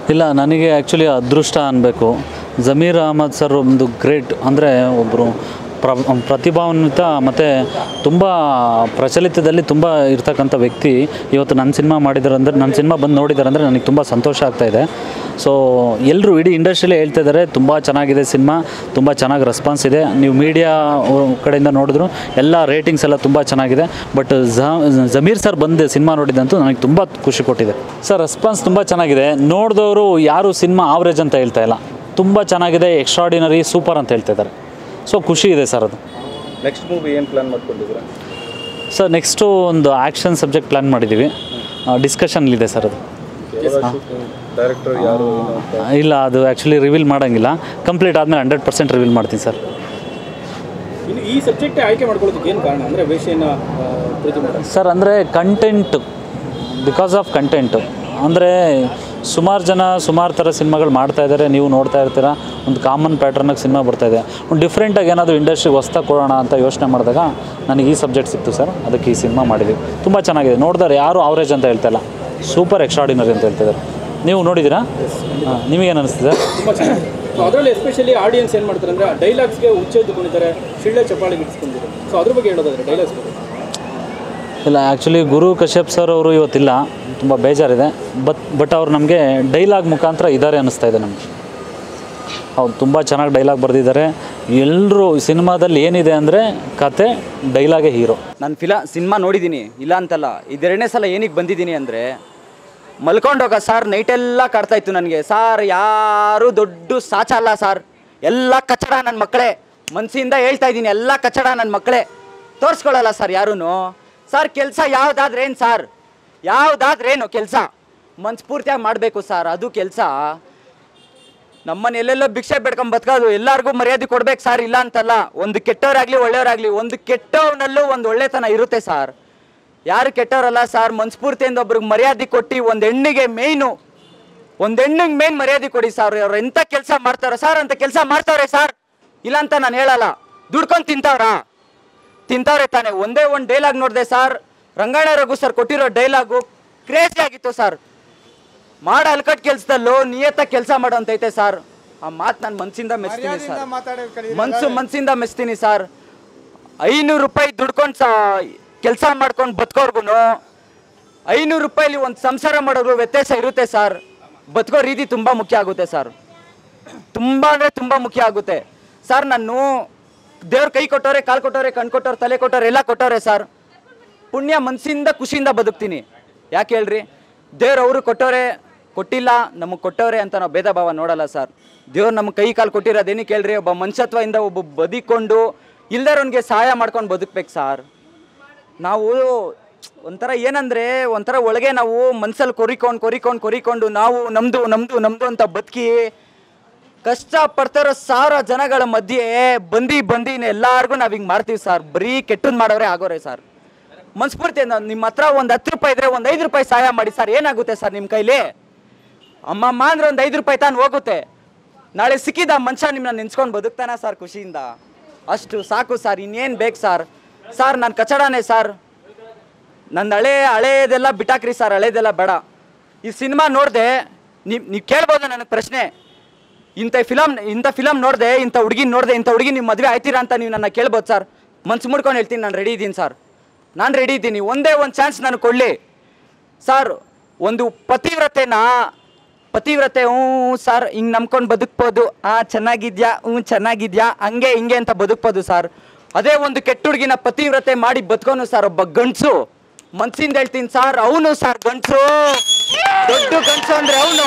ಇಲ್ಲ ನನಗೆ ಆ್ಯಕ್ಚುಲಿ ಅದೃಷ್ಟ ಅನ್ಬೇಕು ಜಮೀರ್ ಅಹಮದ್ ಸರ್ ಒಂದು ಗ್ರೇಟ್ ಅಂದರೆ ಒಬ್ಬರು ಪ್ರ ಪ್ರತಿಭಾನ್ವಿತ ಮತ್ತು ತುಂಬ ಪ್ರಚಲಿತದಲ್ಲಿ ತುಂಬ ಇರ್ತಕ್ಕಂಥ ವ್ಯಕ್ತಿ ಇವತ್ತು ನನ್ನ ಸಿನಿಮಾ ಮಾಡಿದ್ದಾರೆ ಅಂದರೆ ನನ್ನ ಸಿನಿಮಾ ಬಂದು ನೋಡಿದ್ದಾರೆ ಅಂದರೆ ನನಗೆ ತುಂಬ ಸಂತೋಷ ಆಗ್ತಾ ಇದೆ ಸೊ ಎಲ್ಲರೂ ಇಡೀ ಇಂಡಸ್ಟ್ರಿಲೇ ಹೇಳ್ತಾ ಇದ್ದಾರೆ ತುಂಬ ಚೆನ್ನಾಗಿದೆ ಸಿನಿಮಾ ತುಂಬ ಚೆನ್ನಾಗಿ ರೆಸ್ಪಾನ್ಸ್ ಇದೆ ನೀವು ಮೀಡಿಯಾ ಕಡೆಯಿಂದ ನೋಡಿದ್ರು ಎಲ್ಲ ರೇಟಿಂಗ್ಸ್ ಎಲ್ಲ ತುಂಬ ಚೆನ್ನಾಗಿದೆ ಬಟ್ ಜಮೀರ್ ಸರ್ ಬಂದು ಸಿನಿಮಾ ನೋಡಿದಂತೂ ನನಗೆ ತುಂಬ ಖುಷಿ ಕೊಟ್ಟಿದೆ ಸರ್ ರೆಸ್ಪಾನ್ಸ್ ತುಂಬ ಚೆನ್ನಾಗಿದೆ ನೋಡಿದವರು ಯಾರು ಸಿನಿಮಾ ಆವ್ರೇಜ್ ಅಂತ ಹೇಳ್ತಾ ಇಲ್ಲ ತುಂಬ ಚೆನ್ನಾಗಿದೆ ಎಕ್ಸ್ಟ್ರಾಡಿನರಿ ಸೂಪರ್ ಅಂತ ಹೇಳ್ತಾ ಇದ್ದಾರೆ ಸೊ ಖುಷಿ ಇದೆ ಸರ್ ಅದು ನೆಕ್ಸ್ಟ್ ಮೂವಿ ಏನು ಪ್ಲಾನ್ ಮಾಡ್ಕೊಂಡಿದ್ದೀರಾ ಸರ್ ನೆಕ್ಸ್ಟು ಒಂದು ಆ್ಯಕ್ಷನ್ ಸಬ್ಜೆಕ್ಟ್ ಪ್ಲ್ಯಾನ್ ಮಾಡಿದ್ದೀವಿ ಡಿಸ್ಕಷನ್ಲಿದೆ ಸರ್ ಅದು ಡೈರೆಕ್ಟರ್ ಯಾರು ಏನು ಅಂತ ಇಲ್ಲ ಅದು ಆ್ಯಕ್ಚುಲಿ ರಿವೀಲ್ ಮಾಡೋಂಗಿಲ್ಲ ಕಂಪ್ಲೀಟ್ ಆದಮೇಲೆ ಹಂಡ್ರೆಡ್ ಪರ್ಸೆಂಟ್ ರಿವೀಲ್ ಮಾಡ್ತೀನಿ ಸರ್ ಇನ್ನು ಈ ಸಬ್ಜೆಕ್ಟ್ ಆಯ್ಕೆ ಮಾಡ್ಕೊಳ್ಳೋದಕ್ಕೆ ಏನು ಕಾರಣ ಅಂದರೆ ವೇಷನ ಪ್ರೀತಿ ಮಾಡೋದು ಸರ್ ಅಂದರೆ ಕಂಟೆಂಟ್ ಬಿಕಾಸ್ ಆಫ್ ಕಂಟೆಂಟ್ ಅಂದರೆ ಸುಮಾರು ಜನ ಸುಮಾರು ಥರ ಸಿನಿಮಾಗಳು ಮಾಡ್ತಾ ಇದ್ದಾರೆ ನೀವು ನೋಡ್ತಾ ಇರ್ತೀರ ಒಂದು ಕಾಮನ್ ಪ್ಯಾಟ್ರನಾಗಿ ಸಿನಿಮಾ ಬರ್ತಾ ಇದೆ ಒಂದು ಡಿಫ್ರೆಂಟಾಗಿ ಏನಾದರೂ ಇಂಡಸ್ಟ್ರಿಗೆ ಹೊಸ್ದಾಗಿ ಕೊಡೋಣ ಅಂತ ಯೋಚನೆ ಮಾಡಿದಾಗ ನನಗೆ ಈ ಸಬ್ಜೆಕ್ಟ್ ಸಿಕ್ತು ಸರ್ ಅದಕ್ಕೆ ಈ ಸಿನಿಮಾ ಮಾಡಿದ್ವಿ ತುಂಬ ಚೆನ್ನಾಗಿದೆ ನೋಡಿದಾರೆ ಯಾರು ಆವ್ರೇಜ್ ಅಂತ ಹೇಳ್ತಾ ಇಲ್ಲ ಸೂಪರ್ ಎಕ್ಸ್ಟ್ರಾಡಿನರಿ ಅಂತ ಹೇಳ್ತಿದ್ದಾರೆ ನೀವು ನೋಡಿದ್ದೀರಾ ಹಾಂ ನಿಮಗೇನು ಅನಿಸ್ತಿದೆ ತುಂಬ ಚೆನ್ನಾಗಿದೆ ಸೊ ಅದರಲ್ಲಿ ಎಸ್ಪೆಷಲಿ ಆಡಿಯನ್ಸ್ ಏನು ಮಾಡ್ತಾರೆ ಅಂದರೆ ಡೈಲಾಗ್ಸ್ಗೆ ಉಚ್ಚೆದ್ದುಕೊಂಡಿದ್ದಾರೆ ಶಿಳ್ಳೆ ಚಪ್ಪಾಳಿಗೆ ಇಟ್ಕೊಂಡಿದ್ದಾರೆ ಸೊ ಅದ್ರ ಬಗ್ಗೆ ಹೇಳೋದಾದ್ರೆ ಡೈಲಾಗ್ಸ್ ಬಗ್ಗೆ ಇಲ್ಲ ಆ್ಯಕ್ಚುಲಿ ಗುರು ಕಶ್ಯಪ್ ಸರ್ ಅವರು ಇವತ್ತಿಲ್ಲ ತುಂಬ ಬೇಜಾರಿದೆ ಬಟ್ ಬಟ್ ಅವ್ರು ನಮಗೆ ಡೈಲಾಗ್ ಮುಖಾಂತರ ಇದ್ದಾರೆ ಅನ್ನಿಸ್ತಾ ಇದೆ ನಮಗೆ ಹೌದು ತುಂಬ ಚೆನ್ನಾಗಿ ಡೈಲಾಗ್ ಬರೆದಿದ್ದಾರೆ ಎಲ್ಲರೂ ಸಿನಿಮಾದಲ್ಲಿ ಏನಿದೆ ಅಂದರೆ ಕತೆ ಡೈಲಾಗೇ ಹೀರೋ ನಾನು ಫಿಲಾ ಸಿನಿಮಾ ನೋಡಿದ್ದೀನಿ ಇಲ್ಲ ಅಂತಲ್ಲ ಇದೆರಡನೇ ಸಲ ಏನಕ್ಕೆ ಬಂದಿದ್ದೀನಿ ಅಂದರೆ ಮಲ್ಕೊಂಡೋಗ ಸಾರ್ ನೈಟೆಲ್ಲ ಕಾಡ್ತಾ ಇತ್ತು ನನಗೆ ಸಾರ್ ಯಾರು ದೊಡ್ಡ ಸಾಚ ಅಲ್ಲ ಸಾರ್ ಎಲ್ಲ ಕಚ್ಚಡ ನನ್ನ ಮಕ್ಕಳೇ ಮನಸ್ಸಿಂದ ಹೇಳ್ತಾ ಇದ್ದೀನಿ ಎಲ್ಲ ಕಚ್ಚಡ ನನ್ನ ಮಕ್ಕಳೇ ತೋರಿಸ್ಕೊಳ್ಳಲ್ಲ ಸರ್ ಯಾರೂ ಸರ್ ಕೆಲಸ ಯಾವುದಾದ್ರೇನು ಸರ್ ಯಾವುದಾದ್ರೇನು ಕೆಲಸ ಮನ್ಸ್ಫೂರ್ತಿಯಾಗಿ ಮಾಡಬೇಕು ಸರ್ ಅದು ಕೆಲಸ ನಮ್ಮನ್ನ ಎಲ್ಲೆಲ್ಲೋ ಭಿಕ್ಷೆ ಬೇಡ್ಕೊಂಡ್ ಬದುಕೋದು ಎಲ್ಲರಿಗೂ ಮರ್ಯಾದೆ ಕೊಡ್ಬೇಕು ಸರ್ ಇಲ್ಲ ಅಂತಲ್ಲ ಒಂದು ಕೆಟ್ಟವರಾಗ್ಲಿ ಒಳ್ಳೆಯವರಾಗ್ಲಿ ಒಂದು ಕೆಟ್ಟವನಲ್ಲೂ ಒಂದು ಒಳ್ಳೆತನ ಇರುತ್ತೆ ಸರ್ ಯಾರು ಕೆಟ್ಟವರಲ್ಲ ಸರ್ ಮನ್ಸ್ಫೂರ್ತಿಯಿಂದ ಒಬ್ರಿಗೆ ಮರ್ಯಾದೆ ಕೊಟ್ಟು ಒಂದು ಹೆಣ್ಣಿಗೆ ಮೇಯ್ನು ಒಂದು ಹೆಣ್ಣಿಗೆ ಮೇನ್ ಮರ್ಯಾದೆ ಕೊಡಿ ಸರ್ ಅವ್ರು ಎಂಥ ಕೆಲಸ ಮಾಡ್ತಾರ ಸರ್ ಅಂತ ಕೆಲಸ ಮಾಡ್ತಾವ್ರೆ ಸರ್ ಇಲ್ಲ ಅಂತ ನಾನು ಹೇಳಲ್ಲ ದುಡ್ಕೊಂಡು ತಿಂತಾವ್ರ ತಿಂತಾವ್ರೆ ತಾನೆ ಒಂದೇ ಒಂದು ಡೈಲಾಗ್ ನೋಡಿದೆ ಸರ್ ರಂಗಾಯಣ ರಘು ಸರ್ ಕೊಟ್ಟಿರೋ ಡೈಲಾಗು ಕ್ರೇಜಿ ಆಗಿತ್ತು ಸರ್ ಮಾಡ ಅಲ್ಕಟ್ ಕೆಲ್ಸದಲ್ಲೂ ನಿಯತ್ತ ಕೆಲಸ ಮಾಡೋ ಅಂತೈತೆ ಸರ್ ಆ ಮಾತು ನಾನು ಮನ್ಸಿಂದ ಮೆಚ್ತೀನಿ ಸರ್ ಮನ್ಸು ಮನ್ಸಿಂದ ಮೆಚ್ತೀನಿ ಸರ್ ಐನೂರು ರೂಪಾಯಿ ದುಡ್ಕೊಂಡು ಸಾ ಕೆಲಸ ಮಾಡ್ಕೊಂಡು ಬದುಕೋರ್ಗು ಐನೂರು ರೂಪಾಯಿಲಿ ಒಂದು ಸಂಸಾರ ಮಾಡೋರು ವ್ಯತ್ಯಾಸ ಇರುತ್ತೆ ಸರ್ ಬದುಕೋ ರೀತಿ ತುಂಬ ಮುಖ್ಯ ಆಗುತ್ತೆ ಸರ್ ತುಂಬ ಅಂದರೆ ತುಂಬ ಮುಖ್ಯ ಆಗುತ್ತೆ ಸರ್ ನಾನು ದೇವ್ರ ಕೈ ಕೊಟ್ಟವ್ರೆ ಕಾಲು ಕೊಟ್ಟವ್ರೆ ಕಣ್ ಕೊಟ್ಟವ್ರೆ ತಲೆ ಕೊಟ್ಟವ್ರೆ ಎಲ್ಲ ಕೊಟ್ಟವ್ರೆ ಸರ್ ಪುಣ್ಯ ಮನಸ್ಸಿಂದ ಖುಷಿಯಿಂದ ಬದುಕ್ತೀನಿ ಯಾಕೆ ಹೇಳ್ರಿ ದೇವ್ರು ಅವರು ಕೊಟ್ಟವ್ರೆ ಕೊಟ್ಟಿಲ್ಲ ನಮಗೆ ಕೊಟ್ಟವ್ರೆ ಅಂತ ನಾವು ಭೇದ ಭಾವ ನೋಡಲ್ಲ ಸರ್ ದೇವ್ರು ನಮ್ಗೆ ಕೈ ಕಾಲು ಕೊಟ್ಟಿರೋದೇನಕ್ಕೆ ಹೇಳ್ರಿ ಒಬ್ಬ ಮನುಷ್ಯತ್ವದಿಂದ ಒಬ್ಬ ಬದುಕೊಂಡು ಇಲ್ದರೋನ್ಗೆ ಸಹಾಯ ಮಾಡ್ಕೊಂಡು ಬದುಕ್ಬೇಕು ಸರ್ ನಾವು ಒಂಥರ ಏನಂದ್ರೆ ಒಂಥರ ಒಳಗೆ ನಾವು ಮನ್ಸಲ್ಲಿ ಕೊರಿಕೊಂಡು ಕೊರಿಕೊಂಡು ಕೊರಿಕೊಂಡು ನಾವು ನಮ್ದು ನಮ್ದು ನಮ್ದು ಅಂತ ಬದುಕಿ ಕಷ್ಟ ಪಡ್ತಿರೋ ಸಾವಿರ ಜನಗಳ ಮಧ್ಯೆ ಬಂದಿ ಬಂದಿನ ಎಲ್ಲಾರ್ಗು ನಾವ್ ಹಿಂಗ್ ಮಾಡ್ತೀವಿ ಸರ್ ಬರೀ ಕೆಟ್ಟದ್ ಮಾಡೋರೆ ಆಗೋರೆ ಸರ್ ಮನ್ಸ್ಫೂರ್ತಿ ನಿಮ್ಮ ಹತ್ರ ಒಂದ್ ಹತ್ತು ರೂಪಾಯಿ ಇದ್ರೆ ಒಂದ್ ಐದು ರೂಪಾಯಿ ಸಹಾಯ ಮಾಡಿ ಸರ್ ಏನಾಗುತ್ತೆ ಸರ್ ನಿಮ್ ಕೈಲಿ ಅಮ್ಮಮ್ಮ ಅಂದ್ರೆ ಒಂದ್ ಐದು ರೂಪಾಯಿ ತಾನು ಹೋಗುತ್ತೆ ನಾಳೆ ಸಿಕ್ಕಿದ ಮನುಷ್ಯ ನಿಮ್ಮನ್ನ ನೆನ್ಸ್ಕೊಂಡು ಬದುಕ್ತಾನ ಸರ್ ಖುಷಿಯಿಂದ ಅಷ್ಟು ಸಾಕು ಸರ್ ಇನ್ನೇನು ಬೇಕು ಸರ್ ಸರ್ ನಾನು ಕಚಡಾನೆ ಸರ್ ನಂದು ಹಳೆ ಹಳೇದೆಲ್ಲ ಬಿಟ್ಟಾಕ್ರಿ ಸರ್ ಹಳೇದೆಲ್ಲ ಬೇಡ ಈ ಸಿನಿಮಾ ನೋಡಿದೆ ನೀವು ನೀವು ಕೇಳ್ಬೋದು ನನಗೆ ಪ್ರಶ್ನೆ ಇಂಥ ಫಿಲಮ್ ಇಂಥ ಫಿಲಮ್ ನೋಡಿದೆ ಇಂಥ ಹುಡುಗಿನ ನೋಡಿದೆ ಇಂಥ ಹುಡುಗಿ ನೀವು ಮದುವೆ ಆಯ್ತೀರಾ ಅಂತ ನೀವು ನನ್ನ ಕೇಳ್ಬೋದು ಸರ್ ಮನ್ಸು ಮುಡ್ಕೊಂಡು ಹೇಳ್ತೀನಿ ನಾನು ರೆಡಿ ಇದ್ದೀನಿ ಸರ್ ನಾನು ರೆಡಿ ಇದ್ದೀನಿ ಒಂದೇ ಒಂದು ಚಾನ್ಸ್ ನನಗೆ ಕೊಡಲಿ ಸರ್ ಒಂದು ಪತಿವ್ರತೆನ ಪತಿವ್ರತೆ ಹ್ಞೂ ಸರ್ ಹಿಂಗೆ ನಂಬ್ಕೊಂಡು ಬದುಕ್ಬೋದು ಆ ಚೆನ್ನಾಗಿದ್ಯಾ ಹ್ಞೂ ಚೆನ್ನಾಗಿದ್ಯಾ ಹಂಗೆ ಹಿಂಗೆ ಅಂತ ಬದುಕ್ಬೋದು ಸರ್ ಅದೇ ಒಂದು ಕೆಟ್ಟ ಹುಡುಗಿನ ಪತಿವ್ರತೆ ಮಾಡಿ ಬದುಕೋನು ಸರ್ ಒಬ್ಬ ಗಂಡಸು ಮನ್ಸಿಂದ ಹೇಳ್ತೀನಿ ಸರ್ ಅವನು ಸರ್ ಗಂಡಸು ದೊಡ್ಡ ಗಂಡಸು ಅಂದ್ರೆ ಅವನು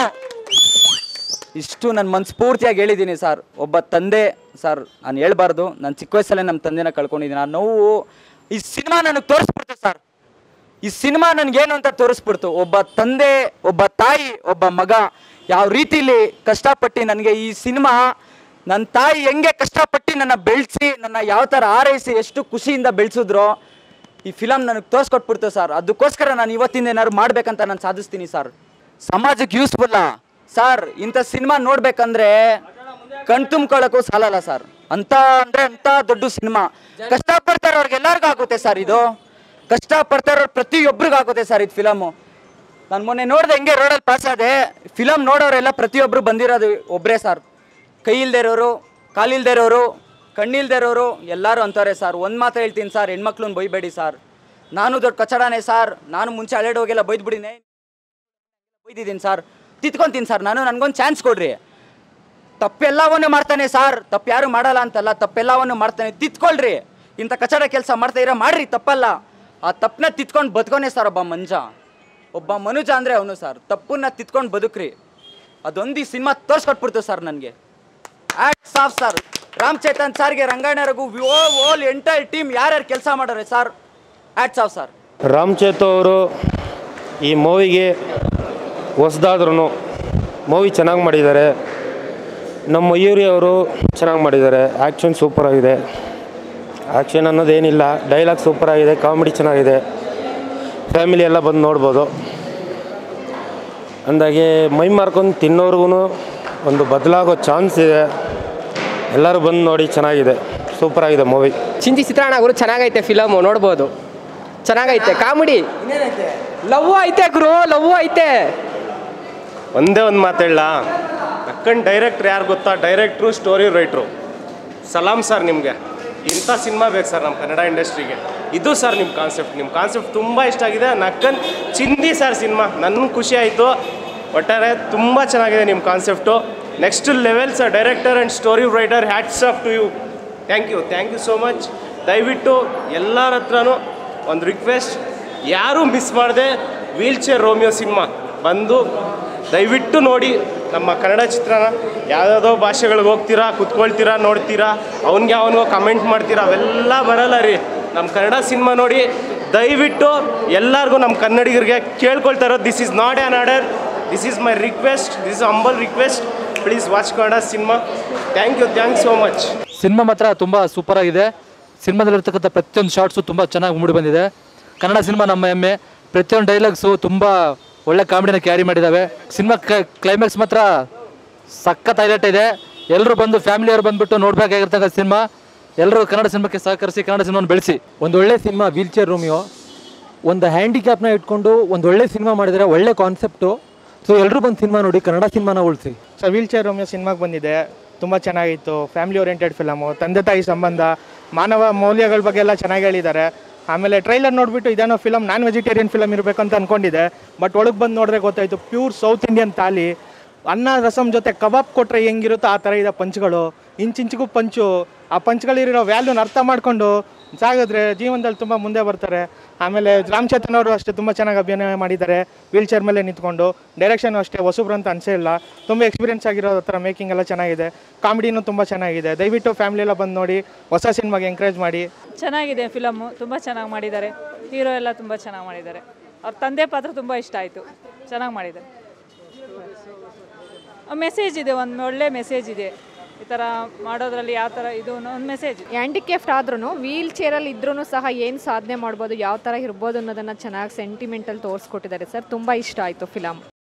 ಇಷ್ಟು ನನ್ನ ಮನಸ್ಫೂರ್ತಿಯಾಗಿ ಹೇಳಿದ್ದೀನಿ ಸರ್ ಒಬ್ಬ ತಂದೆ ಸರ್ ನಾನು ಹೇಳ್ಬಾರ್ದು ನಾನು ಚಿಕ್ಕ ವಯಸ್ಸಲ್ಲೇ ನಮ್ಮ ತಂದೆನ ಕಳ್ಕೊಂಡಿದ್ದೀನಿ ಆ ನೋವು ಈ ಸಿನಿಮಾ ನನಗೆ ತೋರಿಸ್ಬಿಡ್ತು ಸರ್ ಈ ಸಿನಿಮಾ ನನಗೇನು ಅಂತ ತೋರಿಸ್ಬಿಡ್ತು ಒಬ್ಬ ತಂದೆ ಒಬ್ಬ ತಾಯಿ ಒಬ್ಬ ಮಗ ಯಾವ ರೀತಿಲಿ ಕಷ್ಟಪಟ್ಟು ನನಗೆ ಈ ಸಿನಿಮಾ ನನ್ನ ತಾಯಿ ಹೆಂಗೆ ಕಷ್ಟಪಟ್ಟು ನನ್ನ ಬೆಳೆಸಿ ನನ್ನ ಯಾವ ಥರ ಆರೈಸಿ ಎಷ್ಟು ಖುಷಿಯಿಂದ ಬೆಳೆಸಿದ್ರೋ ಈ ಫಿಲಮ್ ನನಗೆ ತೋರಿಸ್ಕೊಟ್ಬಿಡ್ತು ಸರ್ ಅದಕ್ಕೋಸ್ಕರ ನಾನು ಇವತ್ತಿಂದ ಏನಾದ್ರು ಮಾಡ್ಬೇಕಂತ ನಾನು ಸಾಧಿಸ್ತೀನಿ ಸರ್ ಸಮಾಜಕ್ಕೆ ಯೂಸ್ಫುಲ್ಲ ಸರ್ ಇಂಥ ಸಿನಿಮಾ ನೋಡ್ಬೇಕಂದ್ರೆ ಕಣ್ ತುಂಬ್ಕೊಳ್ಳೋಕ್ಕೂ ಸಾಲಲ್ಲ ಸರ್ ಅಂತ ಅಂದ್ರೆ ಅಂತ ದೊಡ್ಡ ಸಿನಿಮಾ ಕಷ್ಟಪಡ್ತಾರವ್ರಿಗೆ ಎಲ್ಲರಿಗೂ ಆಗುತ್ತೆ ಸರ್ ಇದು ಕಷ್ಟಪಡ್ತಾರೋ ಪ್ರತಿಯೊಬ್ಬರಿಗೂ ಆಗುತ್ತೆ ಸರ್ ಇದು ಫಿಲಮು ನಾನು ಮೊನ್ನೆ ನೋಡಿದೆ ಹೆಂಗೆ ರೋಡಲ್ಲಿ ಪಾಸ್ ಆದೆ ಫಿಲಮ್ ನೋಡೋರೆಲ್ಲ ಪ್ರತಿಯೊಬ್ಬರು ಬಂದಿರೋದು ಒಬ್ಬರೇ ಸರ್ ಕೈ ಇಲ್ದೇ ಇರೋರು ಕಾಲಿಲ್ದೇ ಇರೋರು ಕಣ್ಣಿಲ್ದೇ ಇರೋರು ಎಲ್ಲರೂ ಅಂತಾರೆ ಸರ್ ಒಂದು ಮಾತು ಹೇಳ್ತೀನಿ ಸರ್ ಹೆಣ್ಮಕ್ಳನ್ನ ಬೈಬೇಡಿ ಸರ್ ನಾನು ದೊಡ್ಡ ಕಚಡಾನೆ ಸರ್ ನಾನು ಮುಂಚೆ ಹಳೆಡ್ ಹೋಗೆಲ್ಲ ಬೈದ್ಬಿಡಿನೇ ಬೈದಿದ್ದೀನಿ ಸರ್ ತಿತ್ಕೊಂತೀನಿ ಸರ್ ನಾನು ನನಗೊಂದು ಚಾನ್ಸ್ ಕೊಡ್ರಿ ತಪ್ಪೆಲ್ಲವನ್ನು ಮಾಡ್ತಾನೆ ಸರ್ ತಪ್ಪು ಯಾರು ಮಾಡಲ್ಲ ಅಂತಲ್ಲ ತಪ್ಪೆಲ್ಲವನ್ನು ಮಾಡ್ತಾನೆ ತಿತ್ಕೊಳ್ರಿ ಇಂಥ ಕಚಡ ಕೆಲಸ ಮಾಡ್ತಾ ಇರೋ ಮಾಡ್ರಿ ತಪ್ಪಲ್ಲ ಆ ತಪ್ಪನ್ನ ತಿತ್ಕೊಂಡು ಬದುಕೋನೆ ಸರ್ ಒಬ್ಬ ಮಂಜ ಒಬ್ಬ ಮನುಜ ಅಂದರೆ ಅವನು ಸರ್ ತಪ್ಪನ್ನ ತಿತ್ಕೊಂಡು ಬದುಕ್ರಿ ಅದೊಂದು ಈ ಸಿನಿಮಾ ತೋರ್ಸ್ಕೊಟ್ಬಿಡ್ತು ಸರ್ ನನಗೆ ಆ್ಯಕ್ಟ್ ಸಾಫ್ ಸರ್ ರಾಮ್ ಚೇತನ್ ಸರ್ಗೆ ರಂಗಾಯಣರಿಗೂ ಓಲ್ ಎಂಟೈರ್ ಟೀಮ್ ಯಾರ್ಯಾರು ಕೆಲಸ ಮಾಡೋರೆ ಸರ್ ಆ್ಯಕ್ಟ್ ಸಾಫ್ ಸರ್ ರಾಮ್ ಚೇತು ಅವರು ಈ ಮೂವಿಗೆ ಹೊಸ್ದಾದ್ರೂ ಮೂವಿ ಚೆನ್ನಾಗಿ ಮಾಡಿದ್ದಾರೆ ನಮ್ಮ ಮಯೂರಿ ಅವರು ಚೆನ್ನಾಗಿ ಮಾಡಿದ್ದಾರೆ ಆ್ಯಕ್ಷನ್ ಸೂಪರ್ ಆಗಿದೆ ಆ್ಯಕ್ಷನ್ ಅನ್ನೋದೇನಿಲ್ಲ ಡೈಲಾಗ್ ಸೂಪರ್ ಆಗಿದೆ ಕಾಮಿಡಿ ಚೆನ್ನಾಗಿದೆ ಫ್ಯಾಮಿಲಿ ಎಲ್ಲ ಬಂದು ನೋಡ್ಬೋದು ಅಂದಾಗೆ ಮೈ ಮಾರ್ಕೊಂಡು ತಿನ್ನೋರ್ಗು ಒಂದು ಬದಲಾಗೋ ಚಾನ್ಸ್ ಇದೆ ಎಲ್ಲರೂ ಬಂದು ನೋಡಿ ಚೆನ್ನಾಗಿದೆ ಸೂಪರ್ ಆಗಿದೆ ಮೂವಿ ಚಿಂತಿ ಚಿತ್ರಾನ್ನ ಗುರು ಚೆನ್ನಾಗೈತೆ ಫಿಲಮು ನೋಡ್ಬೋದು ಚೆನ್ನಾಗೈತೆ ಕಾಮಿಡಿ ಲವ್ ಐತೆ ಗುರು ಲವ್ ಐತೆ ಒಂದೇ ಒಂದು ಮಾತು ಹೇಳ ನಕ್ಕನ್ ಡೈರೆಕ್ಟ್ರ್ ಯಾರು ಗೊತ್ತಾ ಡೈರೆಕ್ಟ್ರು ಸ್ಟೋರಿ ರೈಟ್ರು ಸಲಾಂ ಸರ್ ನಿಮಗೆ ಇಂಥ ಸಿನಿಮಾ ಬೇಕು ಸರ್ ನಮ್ಮ ಕನ್ನಡ ಇಂಡಸ್ಟ್ರಿಗೆ ಇದು ಸರ್ ನಿಮ್ಮ ಕಾನ್ಸೆಪ್ಟ್ ನಿಮ್ಮ ಕಾನ್ಸೆಪ್ಟ್ ತುಂಬ ಇಷ್ಟ ಆಗಿದೆ ನಕ್ಕನ್ ಚಿಂದಿ ಸರ್ ಸಿನಿಮಾ ನನಗೂ ಖುಷಿ ಆಯಿತು ಒಟ್ಟಾರೆ ತುಂಬ ಚೆನ್ನಾಗಿದೆ ನಿಮ್ಮ concept next level sir director and story writer hats off to you thank you thank you so much ದಯವಿಟ್ಟು ಎಲ್ಲರ ಹತ್ರನೂ ಒಂದು ರಿಕ್ವೆಸ್ಟ್ ಯಾರೂ ಮಿಸ್ ಮಾಡದೆ ವೀಲ್ ಚೇರ್ ರೋಮಿಯೋ ಸಿನಿಮಾ ಬಂದು ದಯವಿಟ್ಟು ನೋಡಿ ನಮ್ಮ ಕನ್ನಡ ಚಿತ್ರನ ಯಾವುದಾದೋ ಭಾಷೆಗಳಿಗೆ ಹೋಗ್ತೀರಾ ಕುತ್ಕೊಳ್ತೀರಾ ನೋಡ್ತೀರಾ ಅವ್ನಿಗೆ ಅವನಿಗೋ ಕಮೆಂಟ್ ಮಾಡ್ತೀರಾ ಅವೆಲ್ಲ ಬರಲ್ಲ ರೀ ನಮ್ಮ ಕನ್ನಡ ಸಿನಿಮಾ ನೋಡಿ ದಯವಿಟ್ಟು ಎಲ್ಲರಿಗೂ ನಮ್ಮ ಕನ್ನಡಿಗರಿಗೆ ಕೇಳ್ಕೊಳ್ತಾ ಇರೋದು this is not an order this is my request this is humble request please watch Kannada cinema thank you thank so much cinema ಮಾತ್ರ ತುಂಬ ಸೂಪರ್ ಆಗಿದೆ ಸಿನಿಮಾದಲ್ಲಿರ್ತಕ್ಕಂಥ ಪ್ರತಿಯೊಂದು ಶಾರ್ಟ್ಸು ತುಂಬ ಚೆನ್ನಾಗಿ ಮೂಡಿ ಬಂದಿದೆ ಕನ್ನಡ ಸಿನಿಮಾ ನಮ್ಮ ಹೆಮ್ಮೆ ಪ್ರತಿಯೊಂದು ಡೈಲಾಗ್ಸು ತುಂಬ ಒಳ್ಳೆ ಕಾಮಿಡಿನ ಕ್ಯಾರಿ ಮಾಡಿದ್ದಾವೆ ಸಿನಿಮಾ ಕ್ಲೈಮ್ಯಾಕ್ಸ್ ಮಾತ್ರ ಸಖತ್ ಹೈಲೈಟ್ ಇದೆ ಎಲ್ಲರೂ ಬಂದು ಫ್ಯಾಮಿಲಿಯವರು ಬಂದುಬಿಟ್ಟು ನೋಡಬೇಕಾಗಿರ್ತಕ್ಕಂಥ ಸಿನಿಮಾ ಎಲ್ಲರೂ ಕನ್ನಡ ಸಿನಿಮಾಕ್ಕೆ ಸಹಕರಿಸಿ ಕನ್ನಡ ಸಿನಿಮಾವನ್ನು ಬೆಳೆಸಿ ಒಂದು ಒಳ್ಳೆ ಸಿನಿಮಾ ವೀಲ್ ಚೇರ್ ರೂಮಿಯೋ ಒಂದು ಹ್ಯಾಂಡಿಕ್ಯಾಪ್ನ ಇಟ್ಕೊಂಡು ಒಂದು ಒಳ್ಳೆ ಸಿನಿಮಾ ಮಾಡಿದರೆ ಒಳ್ಳೆ ಕಾನ್ಸೆಪ್ಟು ಸೊ ಎಲ್ಲರೂ ಬಂದು ಸಿನಿಮಾ ನೋಡಿ ಕನ್ನಡ ಸಿನಿಮಾನ ಉಳಿಸಿ ಸರ್ ವೀಲ್ ಚೇರ್ ರೋಮಿಯೋ ಸಿನಿಮಾಗೆ ಬಂದಿದೆ ತುಂಬ ಚೆನ್ನಾಗಿತ್ತು ಫ್ಯಾಮಿಲಿ ಓರಿಯೆಂಟೆಡ್ ಫಿಲಮು ತಂದೆ ತಾಯಿ ಸಂಬಂಧ ಮಾನವ ಮೌಲ್ಯಗಳ ಬಗ್ಗೆ ಎಲ್ಲ ಚೆನ್ನಾಗಿ ಹೇಳಿದ್ದಾರೆ ಆಮೇಲೆ ಟ್ರೈಲರ್ ನೋಡಿಬಿಟ್ಟು ಇದೇನೋ ಫಿಲಮ್ ನಾನ್ ವೆಜಿಟೇರಿಯನ್ ಫಿಲಮ್ ಇರಬೇಕು ಅಂತ ಅಂದ್ಕೊಂಡಿದ್ದೆ ಬಟ್ ಒಳಗೆ ಬಂದು ನೋಡಿದ್ರೆ ಗೊತ್ತಾಯಿತು ಪ್ಯೂರ್ ಸೌತ್ ಇಂಡಿಯನ್ ತಾಲಿ ಅನ್ನ ರಸಮ್ ಜೊತೆ ಕಬಾಬ್ ಕೊಟ್ಟರೆ ಹೆಂಗಿರುತ್ತೋ ಆ ಥರ ಇದೆ ಪಂಚ್ಗಳು ಇಂಚಿಂಚಿಗೂ ಪಂಚು ಆ ಪಂಚ್ಗಳಿರೋ ವ್ಯಾಲ್ಯೂನ ಅರ್ಥ ಮಾಡಿಕೊಂಡು ಸಾಗಿದ್ರೆ ಜೀವನದಲ್ಲಿ ತುಂಬ ಮುಂದೆ ಬರ್ತಾರೆ ಆಮೇಲೆ ರಾಮ್ ಚೇತನ್ ಅವರು ಅಷ್ಟೇ ತುಂಬ ಚೆನ್ನಾಗಿ ಅಭಿನಯ ಮಾಡಿದ್ದಾರೆ ವೀಲ್ ಚೇರ್ ಮೇಲೆ ನಿಂತ್ಕೊಂಡು ಡೈರೆಕ್ಷನ್ ಅಷ್ಟೇ ಹೊಸಬ್ರು ಅಂತ ಅನಿಸೇ ಇಲ್ಲ ತುಂಬ ಎಕ್ಸ್ಪೀರಿಯನ್ಸ್ ಆಗಿರೋ ಥರ ಮೇಕಿಂಗ್ ಎಲ್ಲ ಚೆನ್ನಾಗಿದೆ ಕಾಮಿಡಿನೂ ತುಂಬ ಚೆನ್ನಾಗಿದೆ ದಯವಿಟ್ಟು ಫ್ಯಾಮಿಲಿ ಎಲ್ಲ ಬಂದು ನೋಡಿ ಹೊಸ ಸಿನಿಮಾಗೆ ಎಂಕರೇಜ್ ಮಾಡಿ ಚೆನ್ನಾಗಿದೆ ಫಿಲಮ್ಮು ತುಂಬ ಚೆನ್ನಾಗಿ ಮಾಡಿದ್ದಾರೆ ಹೀರೋ ಎಲ್ಲ ತುಂಬ ಚೆನ್ನಾಗಿ ಮಾಡಿದ್ದಾರೆ ಅವ್ರ ತಂದೆ ಪಾತ್ರ ತುಂಬ ಇಷ್ಟ ಆಯಿತು ಚೆನ್ನಾಗಿ ಮಾಡಿದ್ದಾರೆ ಮೆಸೇಜ್ ಇದೆ ಒಂದು ಒಳ್ಳೆ ಮೆಸೇಜ್ ಇದೆ ಈ ಥರ ಮಾಡೋದ್ರಲ್ಲಿ ಯಾವ ಥರ ಇದು ಒಂದು ಮೆಸೇಜ್ ಹ್ಯಾಂಡಿಕ್ಯಾಫ್ಟ್ ಆದ್ರೂ ವೀಲ್ ಚೇರಲ್ಲಿ ಇದ್ರೂ ಸಹ ಏನು ಸಾಧನೆ ಮಾಡ್ಬೋದು ಯಾವ ಥರ ಇರ್ಬೋದು ಅನ್ನೋದನ್ನು ಚೆನ್ನಾಗಿ ಸೆಂಟಿಮೆಂಟಲ್ಲಿ ತೋರಿಸ್ಕೊಟ್ಟಿದ್ದಾರೆ ಸರ್ ತುಂಬ ಇಷ್ಟ ಆಯಿತು ಫಿಲಮ್